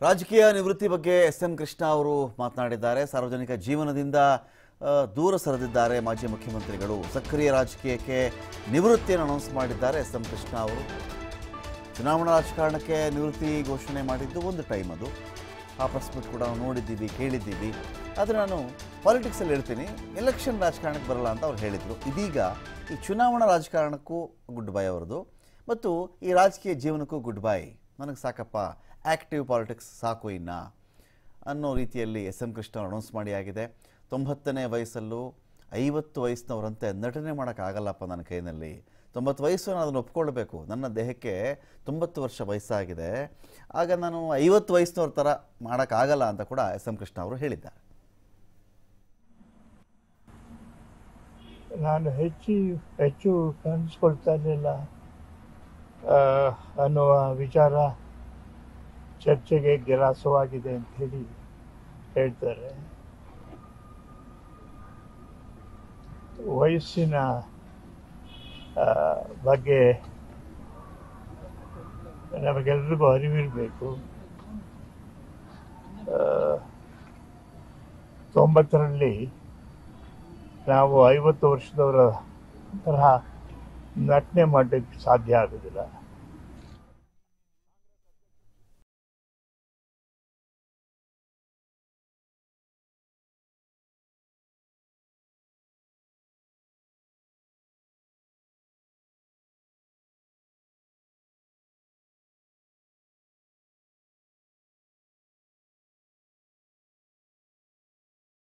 ರಾಜಕೀಯ ನಿವೃತ್ತಿ ಬಗ್ಗೆ ಎಸ್ ಎಂ ಕೃಷ್ಣ ಅವರು ಮಾತನಾಡಿದ್ದಾರೆ ಸಾರ್ವಜನಿಕ ಜೀವನದಿಂದ ಆ, ದೂರ ಸರಿದಿದ್ದಾರೆ ಮಾಜಿ ಮುಖ್ಯಮಂತ್ರಿಗಳು ಸಕ್ರಿಯ ರಾಜಕೀಯಕ್ಕೆ ನಿವೃತ್ತಿಯನ್ನು ಅನೌನ್ಸ್ ಮಾಡಿದ್ದಾರೆ ಎಸ್ ಎಂ ಕೃಷ್ಣ ಅವರು ಚುನಾವಣಾ ರಾಜಕಾರಣಕ್ಕೆ ನಿವೃತ್ತಿ ಘೋಷಣೆ ಮಾಡಿದ್ದು ಒಂದು ಟೈಮ್ ಅದು ಆ ಪ್ರೆಸ್ ಮೀಟ್ ಕೂಡ ನಾವು ನೋಡಿದ್ದೀವಿ ಕೇಳಿದ್ದೀವಿ ಆದರೆ ನಾನು ಪಾಲಿಟಿಕ್ಸಲ್ಲಿ ಹೇಳ್ತೀನಿ ಎಲೆಕ್ಷನ್ ರಾಜಕಾರಣಕ್ಕೆ ಬರಲ್ಲ ಅಂತ ಅವ್ರು ಹೇಳಿದರು ಇದೀಗ ಈ ಚುನಾವಣಾ ರಾಜಕಾರಣಕ್ಕೂ ಗುಡ್ ಬೈ ಅವರದು ಮತ್ತು ಈ ರಾಜಕೀಯ ಜೀವನಕ್ಕೂ ಗುಡ್ ಬೈ ನನಗೆ ಸಾಕಪ್ಪ ಆ್ಯಕ್ಟಿವ್ ಪಾಲಿಟಿಕ್ಸ್ ಸಾಕು ಇನ್ನ ಅನ್ನೋ ರೀತಿಯಲ್ಲಿ ಎಸ್ ಎಂ ಕೃಷ್ಣ ಅವರು ಅನೌನ್ಸ್ ಮಾಡಿ ಆಗಿದೆ ತೊಂಬತ್ತನೇ ವಯಸ್ಸಲ್ಲೂ ಐವತ್ತು ವಯಸ್ಸಿನವರಂತೆ ನಟನೆ ಮಾಡೋಕ್ಕಾಗಲ್ಲಪ್ಪ ನನ್ನ ಕೈನಲ್ಲಿ ತೊಂಬತ್ತು ವಯಸ್ಸು ನಾನು ಅದನ್ನು ಒಪ್ಕೊಳ್ಬೇಕು ನನ್ನ ದೇಹಕ್ಕೆ ತೊಂಬತ್ತು ವರ್ಷ ವಯಸ್ಸಾಗಿದೆ ಆಗ ನಾನು ಐವತ್ತು ವಯಸ್ಸಿನವ್ರ ಥರ ಮಾಡೋಕ್ಕಾಗಲ್ಲ ಅಂತ ಕೂಡ ಎಸ್ ಎಂ ಕೃಷ್ಣ ಅವರು ಹೇಳಿದ್ದಾರೆ ನಾನು ಹೆಚ್ಚು ಹೆಚ್ಚು ಕಾಣಿಸ್ಕೊಳ್ತಾ ಇರಲಿಲ್ಲ ಆ, ಅನ್ನುವ ವಿಚಾರ ಚರ್ಚೆಗೆ ಗ್ರಾಸವಾಗಿದೆ ಅಂತ ಹೇಳಿ ಹೇಳ್ತಾರೆ ವಯಸ್ಸಿನ ಆ, ಬಗ್ಗೆ ನಮಗೆಲ್ರಿಗೂ ಅರಿವಿರಬೇಕು ತೊಂಬತ್ತರಲ್ಲಿ ನಾವು ಐವತ್ತು ವರ್ಷದವರ ತರಹ ನಟನೆ ಮಾಡಲಿಕ್ಕೆ ಸಾಧ್ಯ ಆಗೋದಿಲ್ಲ